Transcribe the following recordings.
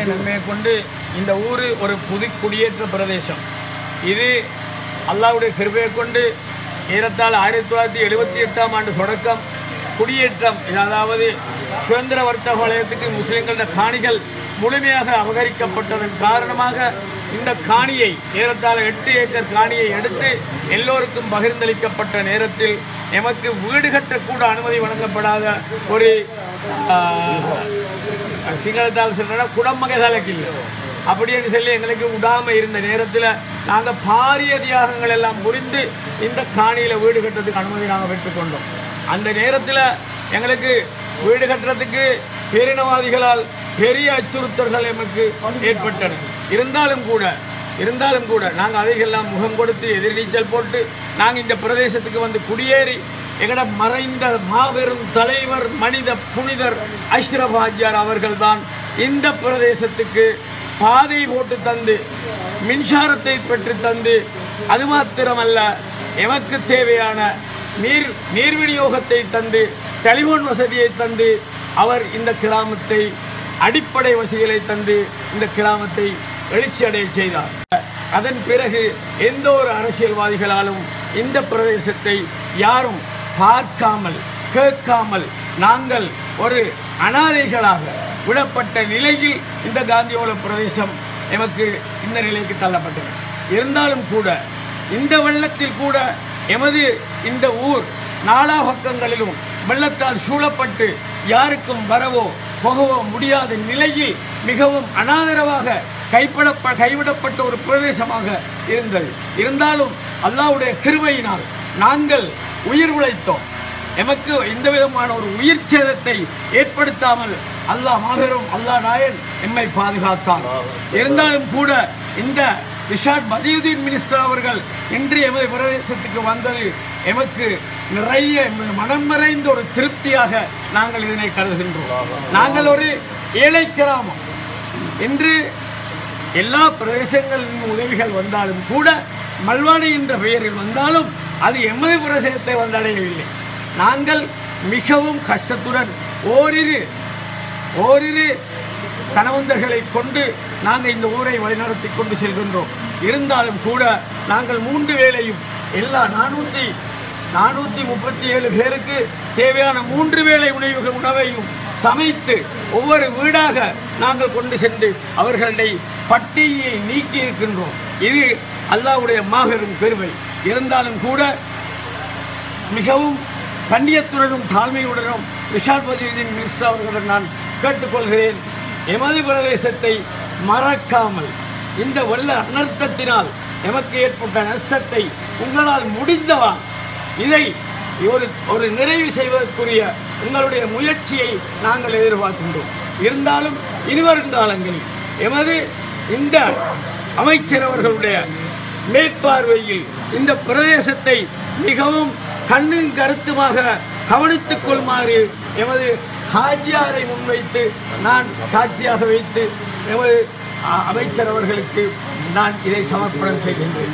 நன்மையை கொண்டு இந்த ஊர் ஒரு புது குடியேற்ற பிரதேசம் இது அல்லாஹ்வுடைய கிருபையை கொண்டு ஏறத்தாழ ஆயிரத்தி தொள்ளாயிரத்தி எழுபத்தி எட்டாம் ஆண்டு தொடக்கம் குடியேற்றம் இது அதாவது சுதந்திர வர்த்தக வலயத்துக்கு முஸ்லிம்களோட காணிகள் முழுமையாக அபகரிக்கப்பட்டதன் காரணமாக இந்த காணியை ஏறத்தாழ எட்டு ஏக்கர் காணியை எடுத்து எல்லோருக்கும் பகிர்ந்தளிக்கப்பட்ட நேரத்தில் எமக்கு வீடு கட்டக்கூட அனுமதி வழங்கப்படாத ஒரு ஆஹ், சிங்களத்தால் சொல்றா குடமகைதாலக்கு இல்லை அப்படின்னு சொல்லி எங்களுக்கு விடாம இருந்த நேரத்தில் நாங்கள் பாரிய தியாகங்கள் எல்லாம் புரிந்து இந்த காணியில் வீடு கட்டுறதுக்கு அனுமதி நாங்கள் பெற்றுக்கொண்டோம் அந்த நேரத்தில் எங்களுக்கு வீடு கட்டுறதுக்கு பேரினவாதிகளால் பெரிய அச்சுறுத்தல்கள் எமக்கு ஏற்பட்டன இருந்தாலும் கூட இருந்தாலும் கூட நாங்கள் அதையெல்லாம் முகம் கொடுத்து எதிர்நீச்சல் போட்டு நாங்கள் இந்த பிரதேசத்துக்கு வந்து குடியேறி எங்கட மறைந்த மாபெரும் தலைவர் மனித புனிதர் அஷ்ரப் ஆஜியார் அவர்கள்தான் இந்த பிரதேசத்துக்கு பாதை போட்டு தந்து மின்சாரத்தை பெற்று தந்து அது மாத்திரமல்ல எமக்கு தேவையான நீர் நீர் விநியோகத்தை தந்து டெலிபோன் வசதியை தந்து அவர் இந்த கிராமத்தை அடிப்படை வசதிகளை தந்து இந்த கிராமத்தை எழுச்சி அடைய செய்தார் அதன் பிறகு எந்த ஒரு அரசியல்வாதிகளாலும் இந்த பிரதேசத்தை யாரும் பார்க்காமல் கேட்காமல் நாங்கள் ஒரு அனாதைகளாக விடப்பட்ட நிலையில் இந்த காந்தியோல பிரதேசம் எமக்கு இந்த நிலைக்கு தள்ளப்பட்டது இருந்தாலும் கூட இந்த வெள்ளத்தில் கூட எமது இந்த ஊர் நாலா பக்கங்களிலும் வெள்ளத்தால் சூழப்பட்டு யாருக்கும் வரவோ போகவோ முடியாத நிலையில் மிகவும் அனாதரவாக கைப்படப்ப கைவிடப்பட்ட ஒரு பிரதேசமாக இருந்தது இருந்தாலும் அல்லாஹ்வுடைய கிருபையினால் நாங்கள் உயிர் உழைத்தோம் எமக்கு எந்த விதமான ஒரு உயிர் சேதத்தை ஏற்படுத்தாமல் அல்லாஹ் மாபெரும் அல்லாஹ் நாயன் எம்மை பாதுகாத்தான் இருந்தாலும் கூட இந்த ரிஷாட் பதியுதீன் மினிஸ்டர் அவர்கள் இன்று எமது பிரதேசத்துக்கு வந்தது எமக்கு நிறைய மனம் மறைந்த ஒரு திருப்தியாக நாங்கள் இதனை கருதுகின்றோம் நாங்கள் ஒரு ஏழை கிராமம் இன்று எல்லா பிரதேசங்களின் உதவிகள் வந்தாலும் கூட மல்வாடி என்ற பெயரில் வந்தாலும் அது எமது பிரதேசத்தை வந்தடையவில்லை நாங்கள் மிகவும் கஷ்டத்துடன் ஓரிரு ஓரிரு கணவந்தர்களை கொண்டு நாங்கள் இந்த ஊரை வழிநடத்தி கொண்டு செல்கின்றோம் இருந்தாலும் கூட நாங்கள் மூன்று வேளையும் எல்லா நானூற்றி நானூற்றி முப்பத்தி ஏழு பேருக்கு தேவையான மூன்று வேளை உணவு உணவையும் சமைத்து ஒவ்வொரு வீடாக நாங்கள் கொண்டு சென்று அவர்களுடைய பட்டியை நீக்கி இருக்கின்றோம் இது அல்லாஹ்வுடைய மாபெரும் பெருமை இருந்தாலும் கூட மிகவும் கண்ணியத்துடனும் தாழ்மையுடனும் விஷால் பதிவின் மினிஸ்டர் அவர்களுடன் நான் கேட்டுக்கொள்கிறேன் எமது பிரதேசத்தை மறக்காமல் இந்த வெள்ள அனர்த்தத்தினால் எமக்கு ஏற்பட்ட நஷ்டத்தை உங்களால் முடிந்தவா இதை ஒரு ஒரு நிறைவு செய்வதற்குரிய உங்களுடைய முயற்சியை நாங்கள் எதிர்பார்க்கின்றோம் இருந்தாலும் இனிவரும் காலங்களில் எமது இந்த அமைச்சர் அவர்களுடைய மேற்பார்வையில் இந்த பிரதேசத்தை மிகவும் கண்ணும் கருத்துமாக கவனித்துக் கொள்ளுமாறு எமது ஹாஜியாரை முன்வைத்து நான் சாட்சியாக வைத்து எமது அ- அமைச்சர் அவர்களுக்கு நான் இதை சமர்ப்பணம் செய்கின்றேன்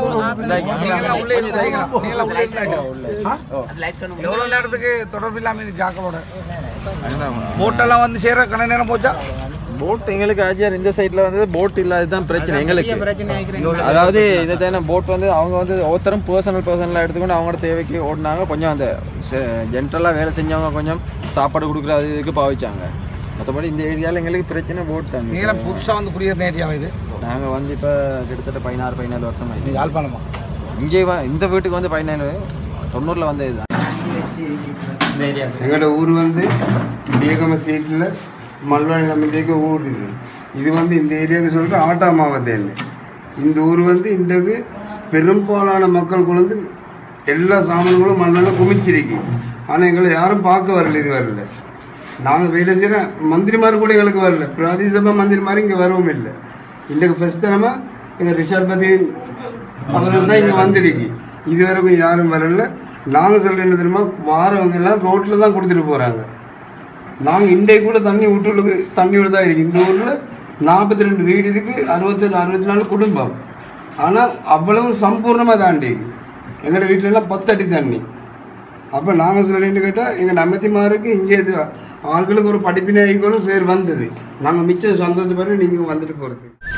எவ்வளவு நேரத்துக்கு தொடர்பு இல்லாம இது ஜாக்களோட போட்டெல்லாம் வந்து சேர கண நேரம் போச்சா போட் எங்களுக்கு ஆச்சியார் இந்த சைடுல வந்து போட் இல்லாததான் பிரச்சனை எங்களுக்கு அதாவது இந்த தேன போட் வந்து அவங்க வந்து ஒவ்வொருத்தரும் பர்சனல் பர்சனலாக எடுத்துக்கொண்டு அவங்களோட தேவைக்கு ஓடினாங்க கொஞ்சம் அந்த ஜென்ரலாக வேலை செஞ்சவங்க கொஞ்சம் சாப்பாடு கொடுக்குற அது இதுக்கு பாவிச்சாங்க மற்றபடி இந்த ஏரியாவில் எங்களுக்கு பிரச்சனை போட் தான் நீங்கள புதுசா வந்து குடியேறின ஏரியாவா இது நாங்கள் வந்து இப்போ கிட்டத்தட்ட பதினாறு பதினாலு வருஷம் ஆயிடுச்சு யாழ்ப்பாணமா இங்கே வ- இந்த வீட்டுக்கு வந்து பதினாலு தொண்ணூறில் வந்தது தான் எங்களோட ஊர் வந்து தேகம சீட்டில் மல்வாணி நம்பிக்கைக்கு ஊர் இது இது வந்து இந்த ஏரியாவுக்கு சொல்கிற ஆட்டா மாவட்டேன்னு இந்த ஊர் வந்து இன்றைக்கு பெரும்பாலான மக்கள் கொண்டு எல்லா சாமான்களும் மண்ணெல்லாம் குமிச்சிருக்கு ஆனால் எங்களை யாரும் பார்க்க வரல இது வரல நாங்கள் வேலை செய்கிற மந்திரிமார் கூட எங்களுக்கு வரல பிரதிசபா மந்திரிமார் இங்கே வரவும் இல்லை இன்றைக்கு ஃபஸ்ட் டைமாக எங்கள் ரிஷாட் பதி அவர்கள் தான் இங்கே வந்திருக்கு இது வரைக்கும் யாரும் வரல நாங்கள் சொல்கிற என்ன தெரியுமா வாரவங்க எல்லாம் ரோட்டில் தான் கொடுத்துட்டு போகிறாங்க நாங்கள் இன்றைக்கு கூட தண்ணி வீட்டுக்கு தண்ணி விட தான் இருக்கு இந்த ஊரில் நாற்பத்தி ரெண்டு வீடு இருக்குது அறுபத்தொன்று அறுபத்தி நாலு குடும்பம் ஆனால் அவ்வளவு சம்பூர்ணமாக தாண்டி எங்களோட வீட்டிலலாம் பத்தடி தண்ணி அப்போ நாங்கள் சொல்லிட்டு கேட்டால் எங்கள் நம்பத்திமாருக்கு இங்கே இது ஆட்களுக்கு ஒரு படிப்பினை ஆகிக்கணும் சேர் வந்தது நாங்கள் மிச்சம் சந்தோஷப்பட்டு நீங்கள் வந்துட்டு போகிறது